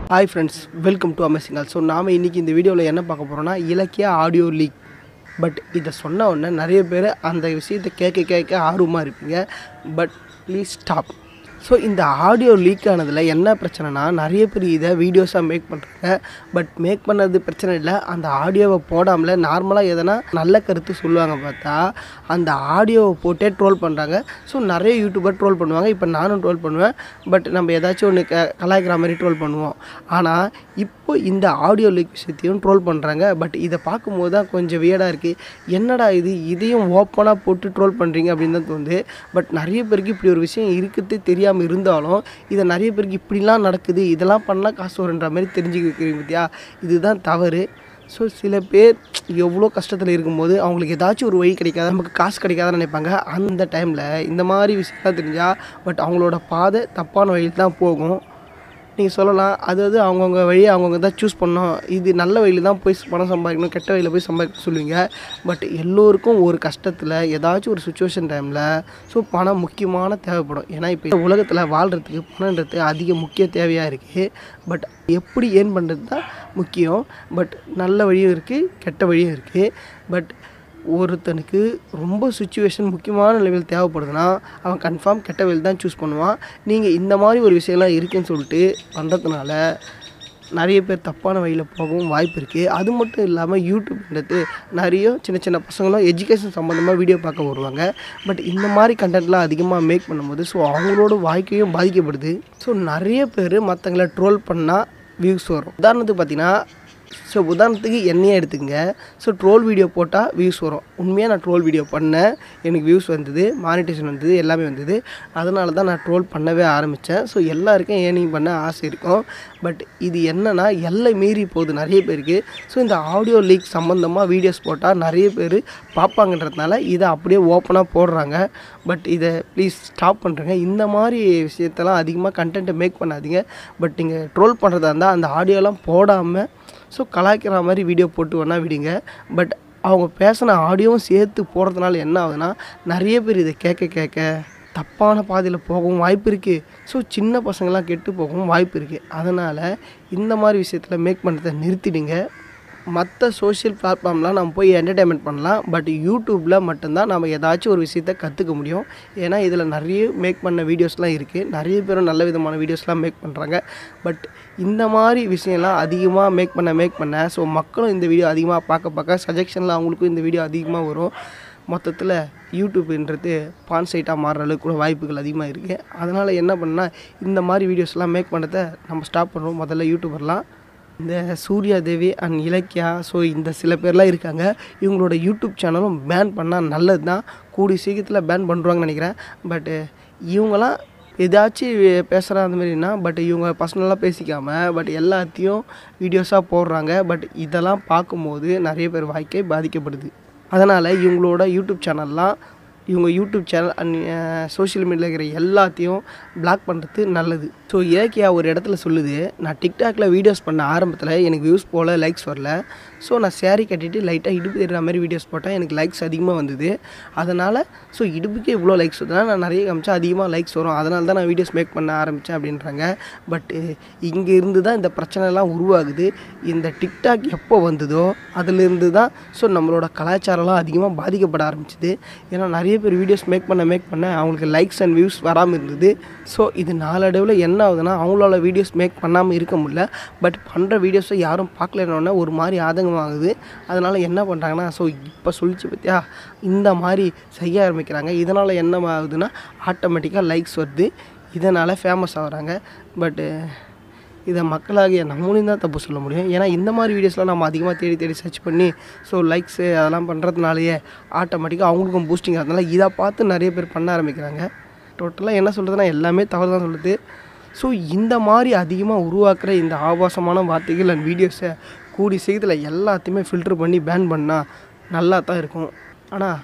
hi friends welcome to அமேசிங்கால் so நாம் இன்றைக்கி இந்த வீடியோவில் என்ன பார்க்க போகிறோம்னா இலக்கிய ஆடியோ லீக் பட் இதை சொன்ன உடனே நிறைய பேர் அந்த விஷயத்தை கேட்க கேட்க ஆர்வமாக இருப்பீங்க பட் ப்ளீஸ் ஸ்டாப் ஸோ இந்த ஆடியோ லீக் ஆனதில் என்ன பிரச்சனைனா நிறைய பேர் இதை வீடியோஸாக மேக் பண்ணுறாங்க பட் மேக் பண்ணது பிரச்சனை இல்லை அந்த ஆடியோவை போடாமல் நார்மலாக எதனா நல்ல கருத்து சொல்லுவாங்க பார்த்தா அந்த ஆடியோவை போட்டே ட்ரோல் பண்ணுறாங்க ஸோ நிறைய யூடியூபர் ட்ரோல் பண்ணுவாங்க இப்போ நானும் ட்ரோல் பண்ணுவேன் பட் நம்ம ஏதாச்சும் ஒன்று க கலாய்க்கிற மாதிரி ட்ரோல் பண்ணுவோம் ஆனால் இப்போ இந்த ஆடியோ லீக் விஷயத்தையும் ட்ரோல் பண்ணுறாங்க பட் இதை பார்க்கும்போது தான் கொஞ்சம் வியடாக இருக்குது என்னடா இது இதையும் ஓப்பனாக போட்டு ட்ரோல் பண்ணுறீங்க அப்படின்னு தான் தோணுது பட் நிறைய பேருக்கு இப்படி ஒரு விஷயம் இருக்குது தெரியாமல் இருந்தாலும் இதை நிறைய பேருக்கு இப்படிலாம் நடக்குது இதெல்லாம் பண்ணால் காசு வருன்ற மாதிரி தெரிஞ்சுக்கிறீங்க பார்த்தியா இதுதான் தவறு ஸோ சில பேர் எவ்வளோ கஷ்டத்தில் இருக்கும்போது அவங்களுக்கு ஏதாச்சும் ஒரு வழி கிடைக்காது நமக்கு காசு கிடைக்காதுன்னு நினைப்பாங்க அந்த டைமில் இந்த மாதிரி விஷயம்லாம் தெரிஞ்சால் பட் அவங்களோட பாதை தப்பான வழியில் தான் போகும் நீங்கள் சொல்லலாம் அது அது அவங்கவுங்க வழியை அவங்கவுங்க தான் சூஸ் பண்ணோம் இது நல்ல வழியில் தான் போய் பணம் சம்பாதிக்கணும் கெட்ட வழியில் போய் சம்பாதிக்கணும் சொல்லுவீங்க பட் எல்லோருக்கும் ஒரு கஷ்டத்தில் ஏதாச்சும் ஒரு சுச்சுவேஷன் டைமில் ஸோ பணம் முக்கியமான தேவைப்படும் ஏன்னா இப்போ இந்த உலகத்தில் வாழ்கிறதுக்கு பணன்றது அதிக முக்கிய தேவையாக இருக்குது பட் எப்படி ஏர்ன் பண்ணுறது தான் முக்கியம் பட் நல்ல வழியும் இருக்குது கெட்ட வழியும் இருக்குது பட் ஒருத்தனுக்கு ரொம்ப சுச்சுவேஷன் முக்கியமான லெவல் தேவைப்படுதுன்னா அவன் கன்ஃபார்ம் கெட்ட வழியில் தான் சூஸ் பண்ணுவான் நீங்கள் இந்த மாதிரி ஒரு விஷயம்லாம் இருக்குன்னு சொல்லிட்டு பண்ணுறதுனால நிறைய பேர் தப்பான வழியில் போகவும் வாய்ப்பு இருக்குது அது மட்டும் இல்லாமல் யூடியூப்ன்றது நிறைய சின்ன சின்ன பசங்களும் எஜுகேஷன் சம்மந்தமாக வீடியோ பார்க்க வருவாங்க பட் இந்த மாதிரி கண்டென்ட்லாம் அதிகமாக மேக் பண்ணும்போது ஸோ அவங்களோட வாழ்க்கையும் பாதிக்கப்படுது ஸோ நிறைய பேர் மற்றவங்களை ட்ரோல் பண்ணால் வியூஸ் வரும் உதாரணத்துக்கு பார்த்தீங்கன்னா ஸோ உதாரணத்துக்கு என்னையே எடுத்துக்கங்க ஸோ ட்ரோல் வீடியோ போட்டால் வியூஸ் வரும் உண்மையாக நான் ட்ரோல் வீடியோ பண்ணேன் எனக்கு வியூஸ் வந்தது மானிட்டேஷன் வந்தது எல்லாமே வந்தது அதனால தான் நான் ட்ரோல் பண்ணவே ஆரம்பித்தேன் ஸோ எல்லாருக்கும் ஏர்னிங் பண்ண ஆசை இருக்கும் பட் இது என்னென்னா எல்லை மீறி போகுது நிறைய பேருக்கு ஸோ இந்த ஆடியோ லீக் சம்மந்தமாக வீடியோஸ் போட்டால் நிறைய பேர் பார்ப்பாங்கன்றதுனால இதை அப்படியே ஓப்பனாக போடுறாங்க பட் இதை ப்ளீஸ் ஸ்டாப் பண்ணுறேங்க இந்த மாதிரி விஷயத்தெல்லாம் அதிகமாக கண்டென்ட்டை மேக் பண்ணாதீங்க பட் நீங்கள் ட்ரோல் பண்ணுறதா இருந்தால் அந்த ஆடியோலாம் போடாமல் ஸோ கலாய்க்கிற மாதிரி வீடியோ போட்டு வேணால் விடுங்க பட் அவங்க பேசின ஆடியோவும் சேர்த்து போடுறதுனால என்ன ஆகுதுன்னா நிறைய பேர் இதை கேட்க கேட்க தப்பான பாதையில் போகவும் வாய்ப்பு இருக்குது ஸோ சின்ன பசங்களாம் கெட்டு போகவும் வாய்ப்பு இருக்குது அதனால் இந்த மாதிரி விஷயத்தில் மேக் பண்ணுறதை நிறுத்திடுங்க மற்ற சோஷியல் பிளாட்ஃபார்ம்லாம் நம்ம போய் என்டர்டைன்மெண்ட் பண்ணலாம் பட் யூடியூப்பில் மட்டும்தான் நம்ம ஏதாச்சும் ஒரு விஷயத்த கற்றுக்க முடியும் ஏன்னா இதில் நிறைய மேக் பண்ண வீடியோஸ்லாம் இருக்குது நிறைய பேரும் நல்ல விதமான வீடியோஸ்லாம் மேக் பண்ணுறாங்க பட் இந்த மாதிரி விஷயம்லாம் அதிகமாக மேக் பண்ண மேக் பண்ண ஸோ மக்களும் இந்த வீடியோ அதிகமாக பார்க்க பார்க்க சஜெக்ஷனில் அவங்களுக்கும் இந்த வீடியோ அதிகமாக வரும் மொத்தத்தில் யூடியூப்ன்றது பான் சைட்டாக மாறுற அளவுக்கு கூட வாய்ப்புகள் அதிகமாக இருக்குது அதனால் என்ன பண்ணால் இந்த மாதிரி வீடியோஸ்லாம் மேக் பண்ணதை நம்ம ஸ்டாப் பண்ணுறோம் முதல்ல யூடியூபர்லாம் இந்த சூர்யா தேவி அண்ட் இலக்கியா ஸோ இந்த சில பேர்லாம் இருக்காங்க இவங்களோட யூடியூப் சேனலும் பேன் பண்ணால் நல்லது தான் கூடி சீக்கிரத்தில் பேன் பண்ணுறாங்கன்னு நினைக்கிறேன் பட்டு இவங்களாம் ஏதாச்சும் பேசுகிற அந்த மாதிரினா பட் இவங்க பர்சனலாக பேசிக்காமல் பட் எல்லாத்தையும் வீடியோஸாக போடுறாங்க பட் இதெல்லாம் பார்க்கும்போது நிறைய பேர் வாழ்க்கை பாதிக்கப்படுது அதனால் இவங்களோட யூடியூப் சேனல்லாம் இவங்க யூடியூப் சேனல் அண்ட் சோஷியல் மீடியாவில் இருக்கிற எல்லாத்தையும் பிளாக் பண்ணுறது நல்லது ஸோ இலக்கியா ஒரு இடத்துல சொல்லுது நான் டிக்டாக்ல வீடியோஸ் பண்ண ஆரம்பத்தில் எனக்கு வியூஸ் போல் லைக்ஸ் வரல ஸோ நான் சேரீ கட்டிட்டு லைட்டாக இடுப்பு தெரிகிற மாதிரி வீடியோஸ் போட்டேன் எனக்கு லைக்ஸ் அதிகமாக வந்தது அதனால் ஸோ இடுப்புக்கே இவ்வளோ லைக்ஸ் வருதுன்னா நான் நிறைய காமிச்சா அதிகமாக லைக்ஸ் வரும் அதனால தான் நான் வீடியோஸ் மேக் பண்ண ஆரம்பித்தேன் அப்படின்றாங்க பட் இங்கே இருந்து தான் இந்த பிரச்சனைலாம் உருவாகுது இந்த டிக்டாக் எப்போ வந்ததோ அதுலேருந்து தான் ஸோ நம்மளோட கலாச்சாரம்லாம் அதிகமாக பாதிக்கப்பட ஆரம்பிச்சுது ஏன்னா நிறைய பேர் வீடியோஸ் மேக் பண்ண மேக் பண்ண அவங்களுக்கு லைக்ஸ் அண்ட் வியூஸ் வராமல் இருந்தது ஸோ இது நாளடைவில் என்ன ஆகுதுன்னா அவங்களால வீடியோஸ் மேக் பண்ணாமல் இருக்க முடியல பட் பண்ணுற வீடியோஸை யாரும் பார்க்கலன்னொன்னே ஒரு மாதிரி ஆதங்கமாகுது அதனால் என்ன பண்ணுறாங்கன்னா ஸோ இப்போ சொல்லிச்சு பார்த்தியா இந்த மாதிரி செய்ய ஆரம்பிக்கிறாங்க இதனால் என்ன ஆகுதுன்னா ஆட்டோமேட்டிக்காக லைக்ஸ் வருது இதனால் ஃபேமஸ் ஆகுறாங்க பட்டு இதை மக்களாகிய நம்மளையும் தான் தப்பு சொல்ல முடியும் ஏன்னா இந்த மாதிரி வீடியோஸ்லாம் நம்ம அதிகமாக தேடி தேடி சர்ச் பண்ணி ஸோ லைக்ஸு அதெல்லாம் பண்ணுறதுனாலயே ஆட்டோமேட்டிக்காக அவங்களுக்கும் பூஸ்டிங் அதனால இதை பார்த்து நிறைய பேர் பண்ண ஆரம்பிக்கிறாங்க டோட்டலாக என்ன சொல்கிறதுனா எல்லாமே தவறு தான் சொல்லுது ஸோ இந்த மாதிரி அதிகமாக உருவாக்குற இந்த ஆபாசமான வார்த்தைகள் அண்ட் வீடியோஸை கூடி சீக்கிரத்தில் எல்லாத்தையுமே ஃபில்டர் பண்ணி பேன் பண்ணால் நல்லா தான் இருக்கும் ஆனால்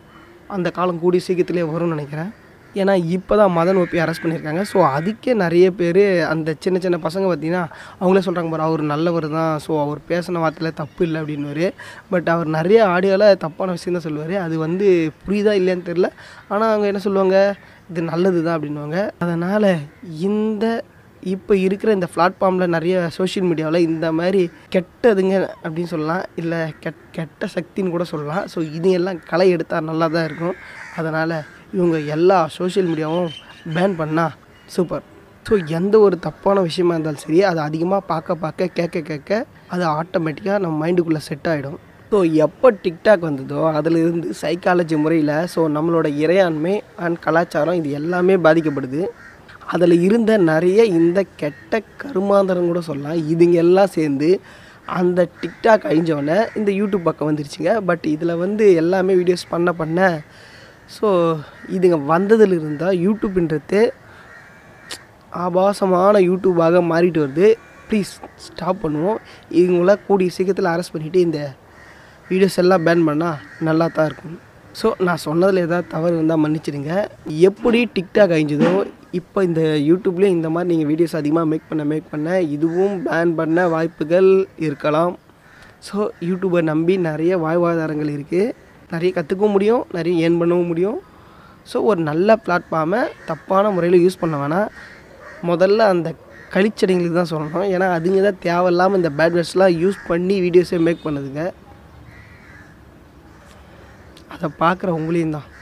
அந்த காலம் கூடி சீக்கிரத்திலே வரும்னு நினைக்கிறேன் ஏன்னா இப்போ தான் மதன் ஓப்பி அரெஸ்ட் பண்ணியிருக்காங்க ஸோ அதுக்கே நிறைய பேர் அந்த சின்ன சின்ன பசங்க பார்த்திங்கன்னா அவங்களே சொல்கிறாங்க பாரு அவர் நல்லவர் தான் ஸோ அவர் பேசின வார்த்தையில் தப்பு இல்லை அப்படின்னு பட் அவர் நிறைய ஆடியோவில் தப்பான விஷயம் தான் சொல்லுவார் அது வந்து புரியுதா இல்லையான்னு தெரில ஆனால் அவங்க என்ன சொல்லுவாங்க இது நல்லது தான் அப்படின்வாங்க அதனால் இந்த இப்போ இருக்கிற இந்த பிளாட்ஃபார்மில் நிறைய சோஷியல் மீடியாவில் இந்த மாதிரி கெட்டதுங்க அப்படின்னு சொல்லலாம் இல்லை கெட் கெட்ட சக்தின்னு கூட சொல்லலாம் ஸோ இது எல்லாம் களை எடுத்தால் நல்லா தான் இருக்கும் அதனால் இவங்க எல்லா சோஷியல் மீடியாவும் பேன் பண்ணால் சூப்பர் ஸோ எந்த ஒரு தப்பான விஷயமா இருந்தாலும் சரி அதை அதிகமாக பார்க்க பார்க்க கேட்க கேட்க அது ஆட்டோமேட்டிக்காக நம்ம மைண்டுக்குள்ளே செட் ஆகிடும் ஸோ எப்போ டிக்டாக் வந்ததோ அதிலிருந்து சைக்காலஜி முறையில் ஸோ நம்மளோட இறையாண்மை அண்ட் கலாச்சாரம் இது எல்லாமே பாதிக்கப்படுது அதில் இருந்த நிறைய இந்த கெட்ட கருமாந்தரம் கூட சொல்லலாம் இதுங்க எல்லாம் சேர்ந்து அந்த டிக்டாக் அழிஞ்சோடனே இந்த யூடியூப் பக்கம் வந்துருச்சுங்க பட் இதில் வந்து எல்லாமே வீடியோஸ் பண்ண பண்ண ஸோ இதுங்க வந்ததில் இருந்தால் யூடியூப்ன்றது ஆபாசமான யூடியூபாக மாறிட்டு வருது ப்ளீஸ் ஸ்டாப் பண்ணுவோம் இவங்கள கூடிய சீக்கிரத்தில் அரெஸ்ட் பண்ணிவிட்டு இந்த வீடியோஸ் எல்லாம் பேன் பண்ணால் நல்லா தான் இருக்கும் ஸோ நான் சொன்னதில் ஏதாவது தவறு இருந்தால் மன்னிச்சிடுங்க எப்படி டிக்டாக் அழிஞ்சதோ இப்போ இந்த யூடியூப்லேயும் இந்த மாதிரி நீங்கள் வீடியோஸ் அதிகமாக மேக் பண்ண மேக் பண்ண இதுவும் பேன் பண்ண வாய்ப்புகள் இருக்கலாம் ஸோ யூடியூபை நம்பி நிறைய வாழ்வாதாரங்கள் இருக்குது நிறைய கற்றுக்கவும் முடியும் நிறைய ஏர்ன் பண்ணவும் முடியும் ஸோ ஒரு நல்ல பிளாட்ஃபார்மை தப்பான முறையில் யூஸ் பண்ண வேணாம் முதல்ல அந்த கழிச்சடைங்களுக்கு தான் சொல்லணும் ஏன்னா அதுங்க தான் தேவையில்லாமல் இந்த பேட் வேர்ட்ஸ்லாம் யூஸ் பண்ணி வீடியோஸே மேக் பண்ணுதுங்க அதை பார்க்குற உங்களையும் தான்